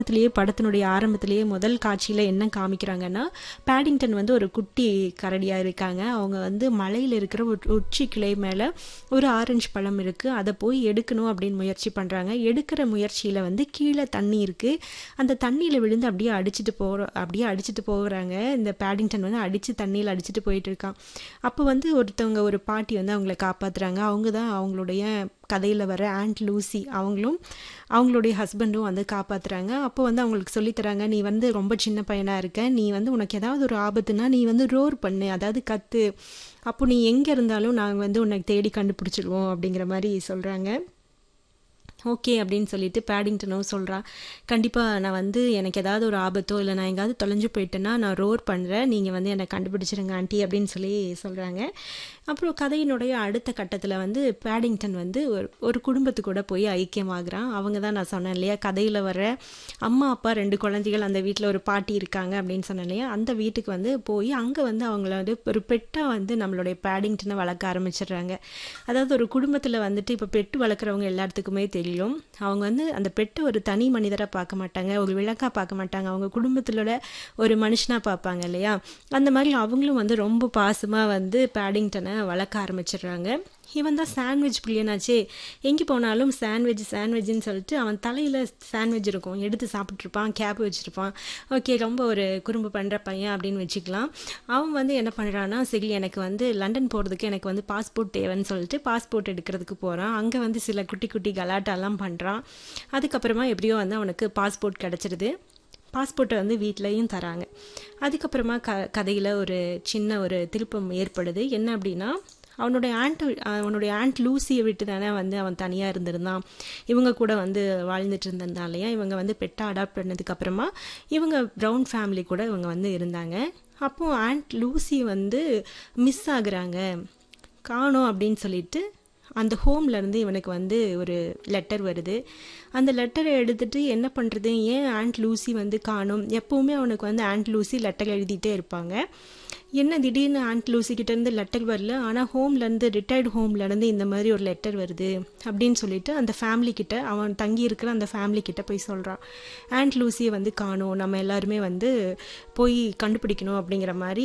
ஆரம்பத்திலேயே படத்தினுடைய ஆரம்பத்திலேயே முதல் காட்சியில என்ன காமிக்கிறாங்கன்னா, பேடிங்டன் வந்து ஒரு குட்டி கரடியா இருக்காங்க. அவங்க வந்து மலையில இருக்கிற ஒரு உச்சி கிளை மேல ஒரு ஆரஞ்சு பழம் இருக்கு. அத போய் எடுக்கணும் அப்படின்னு முயற்சி பண்றாங்க. எடுக்கிற முயற்சியில வந்து கீழ தண்ணி இருக்கு. அந்த தண்ணீல விழுந்து அப்படியே அடிச்சுட்டு போற அப்படியே அடிச்சுட்டு போகுறாங்க. இந்த பேடிங்டன் வந்து அடிச்சு தண்ணீல அடிச்சுட்டு போயிட்டு இருக்கான். அப்போ வந்து ஒருத்தவங்க ஒரு பாட்டி வந்து அவங்கள காப்பாத்துறாங்க. அவங்க தான் அவங்களுடைய கதையில வர ஆன்ட் லூசி. அவங்களும் அவங்களுடைய ஹஸ்பண்டும் வந்து காப்பாத்துறாங்க. அப்போ வந்து அவங்களுக்கு சொல்லி தராங்க, "நீ வந்து ரொம்ப சின்ன பையனா இருக்க. நீ வந்து உனக்கு ஏதாவது ஒரு ஆபத்துன்னா, நீ வந்து ரோர் பண்ணு. அதாவது கத்து. அப்போ நீ எங்க இருந்தாலும் நாங்க வந்து உன்னை தேடி கண்டுபிடிச்சிருவோம்." அப்படிங்கிற மாரி சொல்றாங்க. ஓகே அப்படின்னு சொல்லிட்டு பேடிங்டனும் சொல்றான். "கண்டிப்பா நான் வந்து எனக்கு ஏதாவது ஒரு ஆபத்தோ, இல்ல நான் எங்கேயாவது தொலைஞ்சு போயிட்டேன்னா, நான் ரோர் பண்றேன். நீங்க வந்து என்ன கண்டுபிடிச்சிருங்க ஆன்ட்டி." அப்படின்னு சொல்லி சொல்றாங்க. அப்புறம் கதையினுடைய அடுத்த கட்டத்துல வந்து பேடிங்டன் வந்து ஒரு ஒரு குடும்பத்து கூட போய் ஐக்கியமாகுறான். அவங்க தான் நான் சொன்னேன் இல்லையா, கதையில வர அம்மா, அப்பா 2 குழந்தைகள் அந்த வீட்ல ஒரு பாட்டி இருக்காங்க அப்படின்னு சொன்னேன் இல்லையா, அந்த வீட்டுக்கு வந்து போய் அங்க வந்து அவங்கள வந்து ஒரு பெட்டா வந்து நம்மளுடைய பேடிங்டன வளர்க்க ஆரம்பிச்சுடுறாங்க. அதாவது ஒரு குடும்பத்துல வந்துட்டு இப்ப பெட் வளர்க்குறவங்க எல்லாத்துக்குமே தெரியும். அவங்க வந்து அந்த பெட்ட ஒரு தனி மனிதரா பார்க்க மாட்டாங்க. ஒரு விலங்கா பார்க்க மாட்டாங்க. அவங்க குடும்பத்திலோட ஒரு மனுஷனா பார்ப்பாங்க இல்லையா, அந்த மாரி அவங்களும் வந்து ரொம்ப பாசமா வந்து பேடிங்டன வளர்க்க ஆரம்பிச்சுடுறாங்க. இவன் தான் சாண்ட்விச் பிரியனாச்சே. எங்கே போனாலும் சாண்ட்விச் சாண்ட்விச்ன்னு சொல்லிட்டு அவன் தலையில சாண்ட்விச் இருக்கும். எடுத்து சாப்பிட்டுருப்பான். கேப் வச்சிருப்பான். ஓகே ரொம்ப ஒரு குறும்பு பண்ற பையன் அப்படின்னு வச்சுக்கலாம். அவன் வந்து என்ன பண்றான்னா, சரி எனக்கு வந்து லண்டன் போறதுக்கு எனக்கு வந்து பாஸ்போர்ட் தேவைன்னு சொல்லிட்டு பாஸ்போர்ட் எடுக்கிறதுக்கு போறான். அங்க வந்து சில குட்டி குட்டி கலாட்டாலாம் பண்றான். அதுக்கப்புறமா எப்படியோ வந்து அவனுக்கு பாஸ்போர்ட் கிடைச்சிருது. பாஸ்போர்ட்ட வந்து வீட்லயும் தராங்க. அதுக்கப்புறமா க கதையில ஒரு சின்ன ஒரு திருப்பம் ஏற்படுது. என்ன அப்படின்னா, அவனுடைய ஆன்ட் அவனுடைய ஆன்ட் லூசிய விட்டு தானே வந்து அவன் தனியா இருந்திருந்தான். இவங்க கூட வந்து வாழ்ந்துட்டு இருந்திருந்தான் இல்லையா, இவங்க வந்து பெட்டா அடாப்ட் பண்ணதுக்கு அப்புறமா இவங்க ப்ரவுன் ஃபேமிலி கூட இவங்க வந்து இருந்தாங்க. அப்போ ஆன்ட் லூசி வந்து மிஸ் ஆகுறாங்க. காணோம் அப்படின்னு சொல்லிட்டு அந்த ஹோம்ல இருந்து இவனுக்கு வந்து ஒரு லெட்டர் வருது. அந்த லெட்டர எடுத்துட்டு என்ன பண்றது? ஏன் ஆன்ட் லூசி வந்து காணோம்? எப்பவுமே அவனுக்கு வந்து ஆன்ட் லூசி லெட்டர் எழுதிட்டே இருப்பாங்க. என்ன திடீர்னு ஆன்ட் லூசி கிட்ட இருந்து லெட்டர் வரல. ஆனா ஹோம்ல இருந்து ரிட்டயர்ட் ஹோம்ல இருந்து இந்த மாதிரி ஒரு லெட்டர் வருது அப்படின்னு சொல்லிட்டு அந்த ஃபேமிலி கிட்ட அவன் தங்கி இருக்கிற அந்த ஃபேமிலி கிட்ட போய் சொல்றான். ஆன்ட் லூசிய வந்து காணோம். நம்ம எல்லாருமே வந்து போய் கண்டுபிடிக்கணும் அப்படிங்கிற மாரி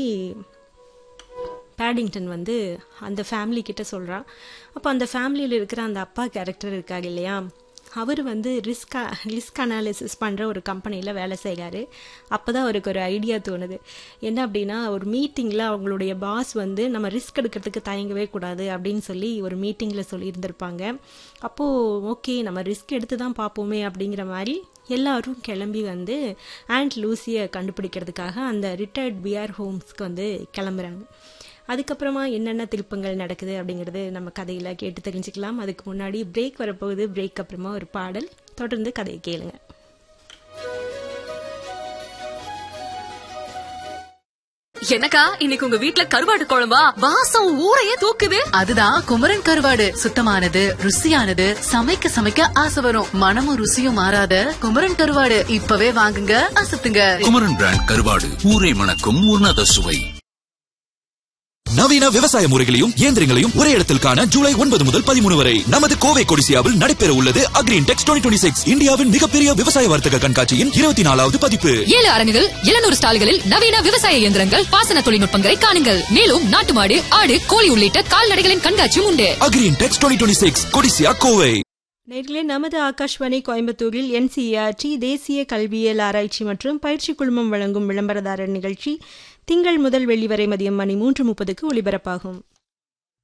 பேடிங்டன் வந்து அந்த ஃபேமிலி கிட்ட சொல்றான். அப்போ அந்த ஃபேமிலியில இருக்கிற அந்த அப்பா கேரக்டர் இருக்காரு இல்லையா, அவரு வந்து ரிஸ்க் ரிஸ்க் அனாலிசிஸ் பண்ற ஒரு கம்பெனில வேலை செய்றாரு. அப்பதான் அவருக்கு ஒரு ஐடியா தோணுது. என்ன அப்படின்னா, ஒரு மீட்டிங்ல அவங்களுடைய பாஸ் வந்து நம்ம ரிஸ்க் எடுக்கிறதுக்கு தயங்கவே கூடாது அப்படின்னு சொல்லி ஒரு மீட்டிங்ல சொல்லியிருந்திருப்பாங்க. அப்போ ஓகே நம்ம ரிஸ்க் எடுத்து தான் பார்ப்போமே அப்படிங்கிற மாரி எல்லாரும் கிளம்பி வந்து ஆன்ட் லூசிய கண்டுபிடிக்கிறதுக்காக அந்த ரிட்டயர்ட் பியர் ஹோம்ஸ்க்கு வந்து கிளம்புறாங்க. அதுக்கப்புறமா என்னென்ன திருப்பங்கள் நடக்குது அப்படிங்கிறது நம்ம கதையில கேட்டு தெரிஞ்சுக்கலாம். அதுக்கு முன்னாடி பிரேக் வரப்போகுது. பிரேக் அப்புறமா ஒரு பாடல். தொடர்ந்து கதைய கேளுங்க. என்னக்கா இன்னைக்கு உங்க வீட்ல கருவாடு குழம்பா? வாசம் ஊரையே தூக்குது. அதுதான் குமரன் கருவாடு சுத்தமானது ருசியானது சமைக்க சமைக்க ஆசை வரும் மனமும் ருசியும் மாறாத குமரன் கருவாடு இப்பவே வாங்குங்க அசத்துங்க குமரன் பிராண்ட் கருவாடு ஊரை மணக்கும் உன்னத சுவை நவீன விவசாய முறைகளையும் இயந்திரங்களையும் ஒரே இடத்தில் காண ஜூலை ஒன்பது முதல் பதிமூணு வரை நமது கோவை கொடிசியாவில் நடைபெற உள்ளது அக்ரீன் டெக்ஸ் டுவெண்ட்டி சிக்ஸ் இந்தியாவின் மிகப்பெரிய விவசாய வர்த்தக கண்காட்சியின் இருபத்தி நாலாவது பதிப்பு ஏழு அரங்குகள் எழுநூறு ஸ்டால்களில் நவீன விவசாய இயந்திரங்கள் பாசன தொழில்நுட்பங்களை காணுங்கள் மேலும் நாட்டு மாடு ஆடு கோழி உள்ளிட்ட கால்நடைகளின் கண்காட்சியும் உண்டு Agrintex twenty six CODISSIA Kovai நேர்களே நமது ஆகாஷ்வாணி கோயம்புத்தூரில் என்சிஆர்டி தேசிய கல்வியியல் ஆராய்ச்சி மற்றும் பயிற்சி குழுமம் வழங்கும் விளம்பரதாரர் நிகழ்ச்சி திங்கள் முதல் வெள்ளி வரை மதியம் மணி மூன்று முப்பதுக்கு ஒலிபரப்பாகும்